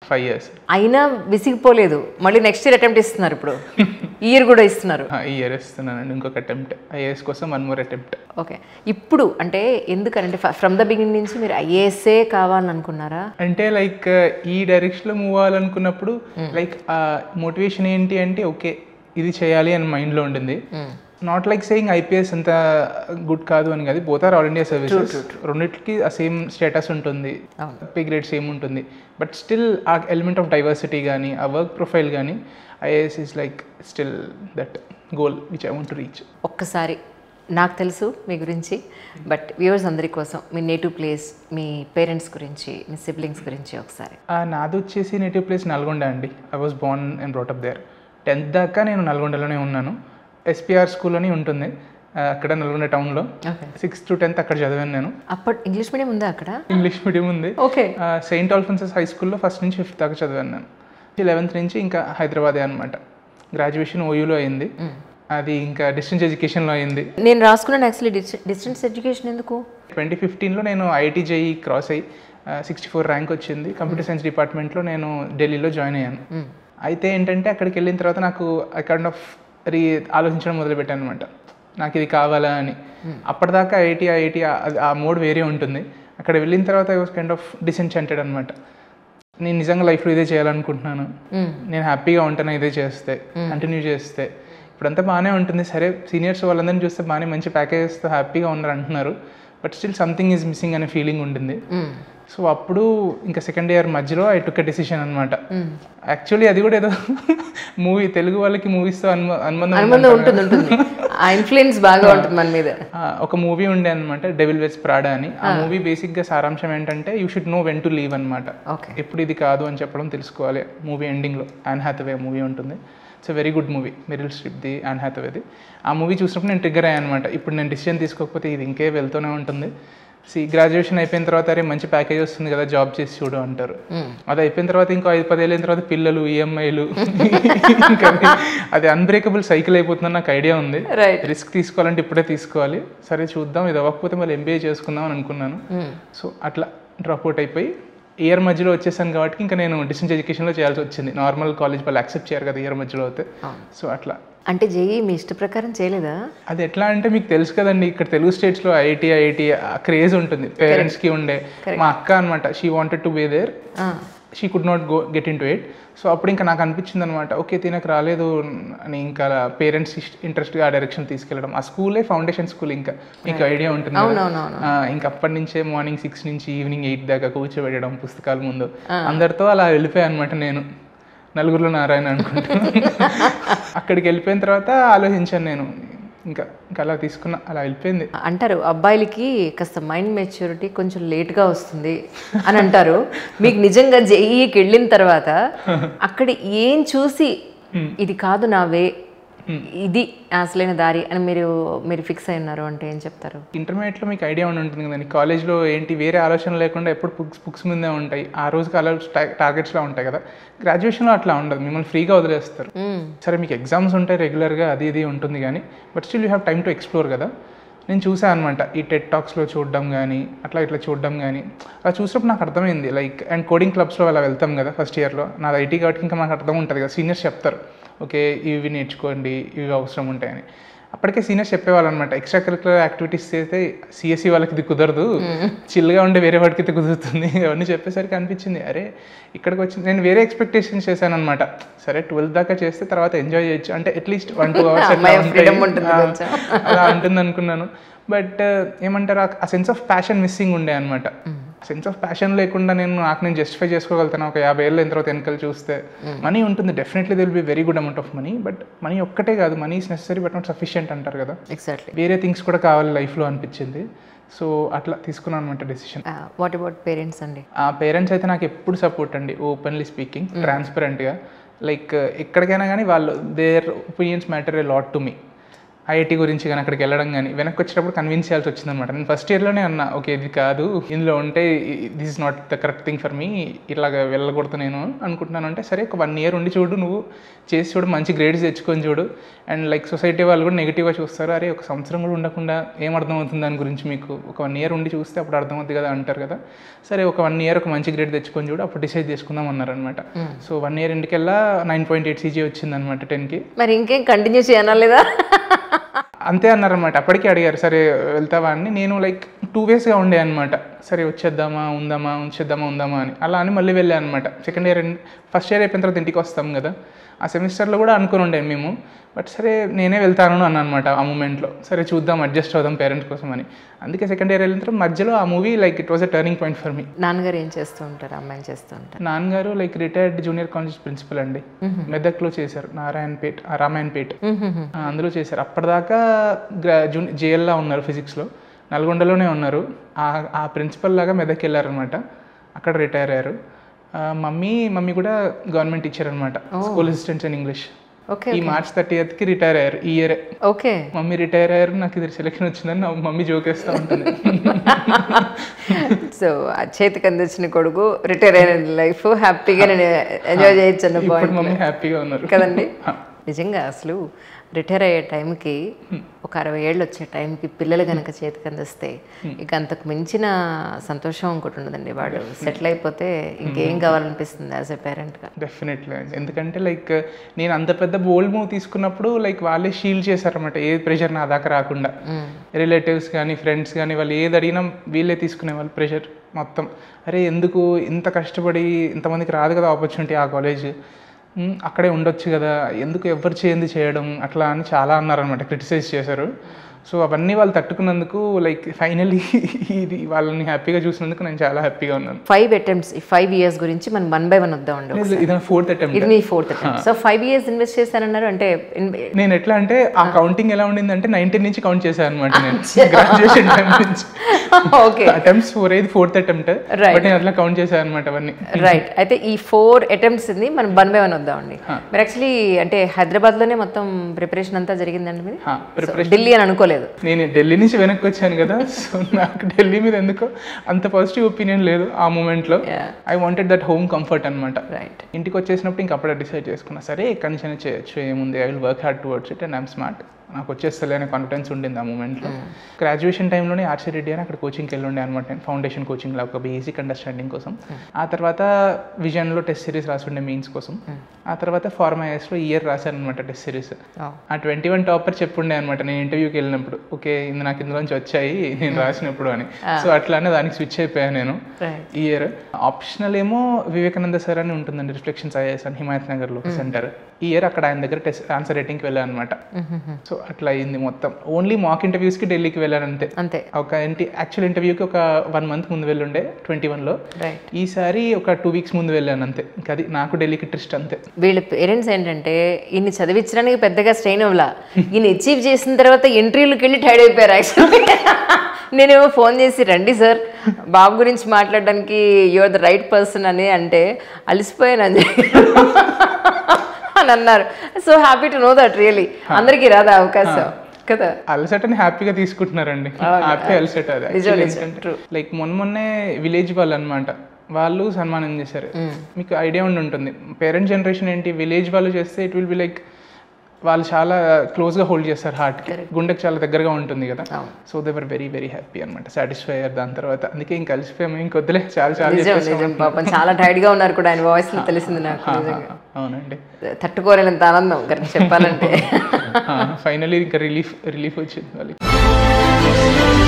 Five years అయినా విసిగిపోలేదు మళ్ళీ next year attempt ఇస్తున్నారు ఇప్పుడు ఇయర్ కూడా ఇస్తున్నారు ఈ ఇయర్ ఇస్తున్నానండి ఇంకొక అటెంప్ట్ ఐఏఎస్ కోసం వన్ మోర్ అటెంప్ట్ ఓకే ఇప్పుడు అంటే ఎందుకంటే ఫ్రమ్ ద బిగినింగ్ నుంచి మీరు ఐఏఎస్ఏ కావాలని అనుకున్నారా అంటే లైక్ ఈ డైరెక్షన్లో మూవ్ అవ్వాలనుకున్నప్పుడు లైక్ మోటివేషన్ ఏంటి అంటే ఓకే ఇది చేయాలి అని మైండ్లో ఉండింది నాట్ లైక్ సేయింగ్ ఐపీఎస్ అంత గుడ్ కాదు అని కాదు both are all India services రెండింటికి ఆ సేమ్ స్టేటస్ ఉంటుంది పే గ్రేడ్ సేమ్ ఉంటుంది బట్ స్టిల్ ఆ ఎలిమెంట్ ఆఫ్ డైవర్సిటీ కానీ ఆ వర్క్ ప్రొఫైల్ కానీ IAS is like still that goal which I want to reach ఒక్కసారి నాకు తెలుసు మీ గురించి బట్ వ్యూవర్స్ అందరి కోసం మీ నేటివ్ ప్లేస్ మీ పేరెంట్స్ గురించి మీ సిబ్లింగ్స్ గురించి ఒకసారి నాది వచ్చేసి నేటివ్ ప్లేస్ నల్గొండ అండి I was born and brought up there tenth దాకా నేను నల్గొండలోనే ఉన్నాను ఎస్పీఆర్ స్కూల్ అని ఉంటుంది ఆ, అక్కడ నల్గొండ టౌన్లో ఓకే సిక్స్త్ టు టెన్త్ అక్కడ చదివాను నేను అప్పటి ఇంగ్లీష్ మీడియం ఉందా అక్కడ ఇంగ్లీష్ మీడియం ఉంది ఓకే సెయింట్ ఆల్ఫోన్సెస్ హై స్కూల్లో ఫస్ట్ నుంచి ఫిఫ్త్ దాకా చదివాను నేను లెవెన్త్ నుంచి ఇంకా హైదరాబాదే అనమాట గ్రాడ్యుయేషన్ ఓయూలో అయింది అది ఇంకా డిస్టెన్స్ ఎడ్యుకేషన్లో అయింది నేను రాసుకున్నాను యాక్చువల్లీ డిస్టెన్స్ ఎడ్యుకేషన్ ఎందుకు ట్వంటీ ఫిఫ్టీన్లో నేను ఐఐటి జేఈ క్రాస్ అయ్యి సిక్స్టీ ఫోర్ ర్యాంక్ వచ్చింది కంప్యూటర్ సైన్స్ డిపార్ట్మెంట్లో నేను ఢిల్లీలో జాయిన్ అయ్యాను అయితే ఏంటంటే అక్కడికి వెళ్ళిన తర్వాత నాకు ఐ కైండ్ ఆఫ్ రీ ఆలోచించడం మొదలుపెట్టాను అనమాట నాకు ఇది కావాలా అని అప్పటిదాకా ఐఐటి ఐఐటి ఆ మోడ్ వేరే ఉంటుంది అక్కడ వెళ్ళిన తర్వాత I was kind of disenchanted అనమాట నేను నిజంగా లైఫ్లో ఇదే చేయాలనుకుంటున్నాను నేను హ్యాపీగా ఉంటాను ఇదే చేస్తే కంటిన్యూ చేస్తే ఇప్పుడంతా బాగానే ఉంటుంది సరే సీనియర్స్ వాళ్ళందరినీ చూస్తే బాగానే మంచి ప్యాకేజెస్తో హ్యాపీగా ఉన్నారు అంటున్నారు but still something is missing అనే ఫీలింగ్ ఉంటుంది సో అప్పుడు ఇంకా సెకండ్ ఇయర్ మధ్యలో ఐ టుక్ డెసిషన్ అనమాట యాక్చువల్లీ అది కూడా ఏదో మూవీ తెలుగు వాళ్ళకి మూవీస్తో అనుమ అనుబంధం అనుబంధం ఉంటుంది ఉంటుంది ఆ ఇన్ఫ్లుయెన్స్ బాగా ఉంటుంది మన మీద ఆ, ఒక మూవీ ఉండే అనమాట డెవిల్ వెస్ ప్రాడా అని ఆ మూవీ బేసిక్గా సారాంశం ఏంటంటే you should know when to leave అనమాట ఓకే ఎప్పుడు ఇది కాదు అని చెప్పడం తెలుసుకోవాలి మూవీ ఎండింగ్లో యాన్ హ్యాథవే మూవీ ఉంటుంది it's very good movie Meryl స్ట్రిప్ది యాన్ హ్యాథవేది ఆ మూవీ చూసినప్పుడు నేను ట్రిగ్గర్ అయ్యాను అనమాట ఇప్పుడు నేను డిసిజన్ తీసుకోకపోతే ఇది ఇంకే వెళ్తూనే ఉంటుంది సి గ్రాడ్యుయేషన్ అయిపోయిన తర్వాత అరే మంచి ప్యాకేజ్ వస్తుంది కదా జాబ్ చేసి చూడు అంటారు అది అయిపోయిన తర్వాత ఇంకో ఐదు పదేళ్ళ అయిన తర్వాత పిల్లలు ఈఎంఐలు ఇంకా అది అన్బ్రేకబుల్ సైకిల్ అయిపోతుందని నాకు ఐడియా ఉంది రైట్ రిస్క్ తీసుకోవాలంటే ఇప్పుడే తీసుకోవాలి సరే చూద్దాం ఇది అవ్వకపోతే మళ్ళీ ఎంబీఏ చేసుకుందాం అని అనుకున్నాను సో అట్లా డ్రాప్ అవుట్ అయిపోయి ఇయర్ మధ్యలో వచ్చేసాను కాబట్టి ఇంకా నేను డిస్టెన్స్ ఎడ్యుకేషన్లో చేయాల్సి వచ్చింది నార్మల్ కాలేజ్ వాళ్ళు యాక్సెప్ట్ చేయరు కదా ఇయర్ మధ్యలో అయితే సో అట్లా అంటే జేఈ మీ ఇష్ట ప్రకారం చేయలేదా అది ఎట్లా అంటే మీకు తెలుసు కదండి ఇక్కడ తెలుగు స్టేట్స్లో ఐఐటి ఐఐటి క్రేజ్ ఉంటుంది పేరెంట్స్కి ఉండే మా అక్క అనమాట she wanted to be there she could not go get into it so అప్పుడు ఇంకా నాకు అనిపించింది అనమాట ఓకే తినకు రాలేదు అని ఇంకా పేరెంట్స్ ఇంట్రెస్ట్గా ఆ డైరెక్షన్ తీసుకెళ్ళడం ఆ స్కూలే ఫౌండేషన్ స్కూల్ ఇంకా మీకు ఐడియా ఉంటుంది కదా. అవునవునవును ఆ, ఇంకా అప్పటి నుంచే మార్నింగ్ సిక్స్ నుంచి ఈవినింగ్ ఎయిట్ దాకా కూర్చోబెట్టడం పుస్తకాల ముందు అందరితో అలా వెళ్ళిపోయాను అనమాట నేను నలుగురిలో నారాయణ అనుకుంటా అక్కడికి వెళ్ళిపోయిన తర్వాత ఆలోచించాను నేను ఇంకా ఇంకా అలా తీసుకున్నా అలా వెళ్ళిపోయింది అంటారు అబ్బాయిలకి కాస్త మైండ్ మెచ్యూరిటీ కొంచెం లేట్గా వస్తుంది అని అంటారు మీకు నిజంగా జేఈకి వెళ్ళిన తర్వాత అక్కడ ఏం చూసి ఇది కాదు నా వే ఇది అసలైన దారి అని మీరు మీరు ఫిక్స్ అయి ఉన్నారు అంటే ఏం చెప్తారు ఇంటర్మీడియట్లో మీకు ఐడియా ఉండి ఉంటుంది కదండి కాలేజ్లో ఏంటి వేరే ఆలోచన లేకుండా ఎప్పుడు బుక్స్ బుక్స్ ముందే ఉంటాయి ఆ రోజుకి అలా టార్గెట్స్లో ఉంటాయి కదా గ్రాడ్యుయేషన్లో అట్లా ఉండదు మిమ్మల్ని ఫ్రీగా వదిలేస్తారు మ్మ్. సరే మీకు ఎగ్జామ్స్ ఉంటాయి రెగ్యులర్గా అది ఇది ఉంటుంది కానీ but still you have time to explore కదా నేను చూసాను అనమాట ఈ టెట్ టాక్స్లో చూడడం కానీ అట్లా ఇట్లా చూడడం కానీ అలా చూసినప్పుడు నాకు అర్థమైంది లైక్ అండ్ కోడింగ్ క్లబ్స్లో అలా వెళ్తాం కదా ఫస్ట్ ఇయర్లో నాది ఐటీ కాబట్టి ఇంకా నాకు అర్థం ఉంటుంది కదా సీనియర్స్ చెప్తారు ఓకే ఇవి నేర్చుకోండి ఇవి అవసరం ఉంటాయని అప్పటికే సీనియర్స్ చెప్పేవాళ్ళు అనమాట ఎక్స్ట్రా కరికులర్ యాక్టివిటీస్ చేస్తే సిఎస్సి వాళ్ళకి ఇది కుదరదు చిల్గా ఉండే వేరే వాడికి అయితే కుదురుతుంది అవన్నీ చెప్పేసరికి అనిపించింది అరే ఇక్కడికి వచ్చింది నేను వేరే ఎక్స్పెక్టేషన్స్ చేశాను అనమాట సరే ట్వెల్త్ దాకా చేస్తే తర్వాత ఎంజాయ్ చేయొచ్చు అంటే అట్లీస్ట్ వన్ టూ అవర్స్ అమ్మాయి freedom ఉంటుంది కొంచెం. అలా ఉంటుంది అనుకున్నాను బట్ ఏమంటారు ఆ- ఆ సెన్స్ ఆఫ్ ప్యాషన్ మిస్సింగ్ ఉండే అనమాట సెన్స్ ఆఫ్ ప్యాషన్ లేకుండా నేను నాకు నేను జస్టిఫై చేసుకోగలుగుతాను ఒక యాభై ఏళ్ళ అయిన తర్వాత వెనకాల చూస్తే మనీ ఉంటుంది definitely will be very good amount of money but money ఒక్కటే కాదు money is necessary but not sufficient అంటారు కదా ఎగ్జాక్ట్లీ వేరే థింగ్స్ కూడా కావాలి లైఫ్లో అనిపించింది సో అట్లా తీసుకున్నాను అనమాట డెసిషన్ వాట్ అబౌట్ పేరెంట్స్ అండి ఆ పేరెంట్స్ అయితే నాకు ఎప్పుడు సపోర్ట్ అండి ఓపెన్లీ స్పీకింగ్ ట్రాన్స్పరెంట్గా లైక్ ఎక్కడికైనా కానీ వాళ్ళు their opinions matter a lot to me IIT గురించి కానీ అక్కడికి వెళ్ళడం కానీ వెనక్కి వచ్చేటప్పుడు కన్విన్స్ చేయాల్సి వచ్చింది అనమాట నేను ఫస్ట్ ఇయర్లోనే అన్నా ఓకే ఇది కాదు ఇందులో ఉంటే this is not the correct thing for me ఇలాగ వెళ్ళకూడదు నేను అనుకుంటున్నాను అంటే సరే ఒక వన్ ఇయర్ ఉండి చూడు నువ్వు చేసి చూడు మంచి గ్రేడ్స్ తెచ్చుకొని చూడు అండ్ లైక్ సొసైటీ వాళ్ళు కూడా నెగిటివ్గా చూస్తారు అరే ఒక సంవత్సరం కూడా ఉండకుండా ఏం అర్థమవుతుంది దాని గురించి మీకు ఒక వన్ ఇయర్ ఉండి చూస్తే అప్పుడు అర్థమవుతుంది కదా అంటారు కదా సరే ఒక వన్ ఇయర్ ఒక మంచి గ్రేడ్ తెచ్చుకొని చూడు అప్పుడు డిసైడ్ చేసుకుందాం అన్నారనమాట సో వన్ ఇయర్ ఇంటికెళ్ళా నైన్ పాయింట్ ఎయిట్ సీజీ వచ్చిందనమాట టెన్కి మరి ఇంకేం కంటిన్యూ చేయనలేదా అంతే అన్నారనమాట అప్పటికి అడిగారు సరే వెళ్తావా అని నేను లైక్ టూ వేస్గా ఉండే అనమాట సరే వచ్చేద్దామా ఉందామా ఉంచేద్దామా ఉందామా అని అలా అని మళ్ళీ వెళ్ళాను అనమాట సెకండ్ ఇయర్ ఫస్ట్ ఇయర్ అయిపోయిన తర్వాత ఇంటికి వస్తాం కదా ఆ సెమిస్టర్లో కూడా అనుకుని ఉండే మేము బట్ సరే నేనే వెళ్తాను అని అనమాట ఆ మూమెంట్లో సరే చూద్దాం అడ్జస్ట్ అవుదాం పేరెంట్స్ కోసం అని అందుకే సెకండ్ ఇయర్ వెళ్ళిన తర్వాత మధ్యలో ఆ movie like it was a turning point for me నాన్నగారు ఏం చేస్తూ ఉంటారు అమ్మాయిని చేస్తూ ఉంటారు నాన్నగారు like retired junior college principal అండి మెదక్లో చేశారు నారాయణపేట్ ఆ, రామాయణపేట్ ఆ, అందులో చేశారు అప్పటిదాకా గ్రా జూని జేఎల్లా ఉన్నారు ఫిజిక్స్లో నల్గొండలోనే ఉన్నారు ఆ ఆ ప్రిన్సిపల్ లాగా మెదక్కి వెళ్ళారనమాట అక్కడ రిటైర్ అయ్యారు ఆ, మమ్మీ మమ్మీ కూడా గవర్నమెంట్ టీచర్ అనమాట school assistants in English okay ఈ మార్చ్ థర్టీ కి రిటైర్ అయ్యారు ఈ ఇయర్ ఓకే మమ్మీ రిటైర్ అయ్యారు నాకు ఇది సెలెక్షన్ వచ్చిందని నా మమ్మీ జోకేస్తూ ఉంటుంది సో ఆ చేతికి అందించిన కొడుకు రిటైర్ అయిన లైఫ్ హ్యాపీగా నేను ఎంజాయ్ చేయొచ్చు అన్న ఇప్పుడు పాయింట్ మమ్మీ హ్యాపీగా ఉన్నారు కదండి నిజంగా అసలు రిటైర్ అయ్యే టైంకి ఒక అరవై ఏళ్ళు వచ్చే టైంకి పిల్లలు కనుక చేతికి అందిస్తే ఇక అంతకు మించిన సంతోషం ఇంకోటి ఉండదండి వాడు సెటిల్ అయిపోతే ఇంకేం కావాలనిపిస్తుంది యాజ్ ఎ పేరెంట్గా డెఫినెట్లీ అండి ఎందుకంటే లైక్ నేను అంత పెద్ద బోల్డ్ మూవ్ తీసుకున్నప్పుడు లైక్ వాళ్ళే షీల్డ్ చేశారన్నమాట ఏ ప్రెషర్ నా దాకా రాకుండా రిలేటివ్స్ కానీ ఫ్రెండ్స్ కానీ వాళ్ళు ఏది అడిగినా వీళ్ళే తీసుకునేవాళ్ళు ప్రెషర్ మొత్తం అరే ఎందుకు ఇంత కష్టపడి ఇంతమందికి రాదు కదా ఆపర్చునిటీ ఆ కాలేజ్ అక్కడే ఉండొచ్చు కదా ఎందుకు ఎవరు చేయంది చేయడం అట్లా అని చాలా అన్నారనమాట క్రిటిసైజ్ చేశారు సో అవన్నీ వాళ్ళు తట్టుకున్నందుకు లైక్ ఫైనలీ ఇది వాళ్ళని హ్యాపీగా చూసినందుకు నేను చాలా హ్యాపీగా ఉన్నాను ఫైవ్ అటెంప్ట్స్ ఈ ఫైవ్ ఇయర్స్ గురించి మనం వన్ బై వన్ వద్దామండి ఇది- ఇది ఫోర్త్ అటెంప్ట్ ఇది మీ fourth attempt so five years invest చేశారన్నారు అంటే in- నేను ఎట్లా అంటే ఆ కౌంటింగ్ ఎలా ఉండిందంటే నైన్టీన్ నుంచి కౌంట్ చేశాను అనమాట నేను గ్రాడ్యుయేషన్ టైం నుంచి ఓకే అటెంప్ట్స్ ఫోర్ ఇది ఫోర్త్ అటెంప్ట్ Right. బట్ నేను అట్లా కౌంట్ చేశాను అనమాట అవన్నీ రైట్ అయితే ఈ ఫోర్ అటెంప్ట్స్ ని మనం వన్ బై వన్ వద్దామండి మీరు యాక్చువల్లీ అంటే హైదరాబాద్ లోనే మొత్తం ప్రిపరేషన్ అంతా జరిగిందండి మీది హా, So, ఢిల్లీ అని అనుకోలేదు నేను ఢిల్లీ నుంచి వెనక్కి వచ్చాను కదా సో నాకు ఢిల్లీ మీద ఎందుకో అంత పాజిటివ్ ఒపీనియన్ లేదు ఆ మూమెంట్లో Yeah. I wanted that home comfort అనమాట రైట్ ఇంటికి వచ్చేసినప్పుడు ఇంక అప్పుడే డిసైడ్ చేసుకున్నా సరే ఎక్కడి నుంచి అయినా చేయొచ్చు ఏముంది I will work hard towards it and I'm smart నాకు వచ్చేస్తలే అనే కాన్ఫిడెన్స్ ఉండింది ఆ మూమెంట్లో గ్రాడ్యుయేషన్ టైంలోనే ఆర్సీ రెడ్డి అని అక్కడ కోచింగ్కి వెళ్ళుండే అనమాట నేను ఫౌండేషన్ కోచింగ్ లా ఒక బేసిక్ అండర్స్టాండింగ్ కోసం ఆ తర్వాత విజన్లో టెస్ట్ సిరీస్ రాసుండే మెయిన్స్ కోసం ఆ తర్వాత ఫార్మాయస్లో ఇయర్ రాశాను అనమాట టెస్ట్ సిరీస్ ఆ ట్వంటీ వన్ టాపర్ చెప్పుండే అనమాట నేను ఇంటర్వ్యూకి వెళ్ళినప్పుడు ఓకే ఇది నాకు ఇందులోంచి వచ్చాయి నేను రాసినప్పుడు అని సో అట్లానే దానికి స్విచ్ అయిపోయాను నేను రైట్ ఈ ఇయర్ ఆప్షనల్ ఏమో వివేకానంద సార్ అని ఉంటుందండి రిఫ్లెక్షన్స్ ఐఏఎస్ అని హిమాయత్ నగర్లో ఒక సెంటర్ ఈ ఇయర్ అక్కడ ఆయన దగ్గర టెస్ట్ ఆన్సర్ రేటింగ్కి వెళ్ళాను అనమాట సో అట్లా అయింది మొత్తం ఓన్లీ మాక్ ఇంటర్వ్యూస్కి ఢిల్లీకి వెళ్ళాను అంతే అంతే ఒక ఇంటి యాక్చువల్ ఇంటర్వ్యూకి ఒక వన్ మంత్ ముందు వెళ్ళుండే ట్వంటీ వన్లో రైట్ ఈసారి ఒక టూ వీక్స్ ముందు వెళ్ళాను అంతే ఇంకా అది నాకు ఢిల్లీకి ట్రిస్ట్ అంతే వీళ్ళ పేరెంట్స్ ఏంటంటే ఈయన్ని చదివించడానికి పెద్దగా స్ట్రెయిన్ అవ్వలా ఈయన అచీవ్ చేసిన తర్వాత ఇంటర్వ్యూలకు వెళ్ళి టైర్డ్ అయిపోయారు యాక్చువల్లీ నేనేమో ఫోన్ చేసి రండి సార్ బాబు గురించి మాట్లాడడానికి యువర్ ద రైట్ పర్సన్ అని అంటే అలసిపోయాను అని చెప్పి అని అన్నారు so happy to know that really అందరికీ రాదా అవకాశం కదా అలసట అని హ్యాపీగా తీసుకుంటున్నారండి హ్యాపీ అలసట అది నిజం, Actually ఏంటంటే, లైక్ మొన్న మొన్నే విలేజ్ వాళ్ళు అనమాట వాళ్ళు సన్మానం చేశారు మీకు ఐడియా ఉండి ఉంటుంది పేరెంట్ జనరేషన్ ఏంటి విలేజ్ వాళ్ళు చేస్తే ఇట్ విల్ బి లైక్ వాళ్ళు చాలా క్లోజ్గా హోల్డ్ చేస్తారు హార్ట్కి గుండెకి చాలా దగ్గరగా ఉంటుంది కదా అవును. So they were very very happy అనమాట సాటిస్ఫై అయ్యారు దాని తర్వాత అందుకే ఇంక కలిసిపోయాము ఇంకొద్దులే చాలా చాలా నిజం చెప్పేసాం. నిజం పాపం చాలా టైర్డ్ గా ఉన్నారు కూడా ఆయన వాయిస్ లో తెలిసింది నాకు నిజంగా అవునండి తట్టుకోలేనంత ఆనందం కరెక్ట్ చెప్పాలంటే ఫైనలీ ఇంకా రిలీఫ్ రిలీఫ్ వచ్చింది వాళ్ళకి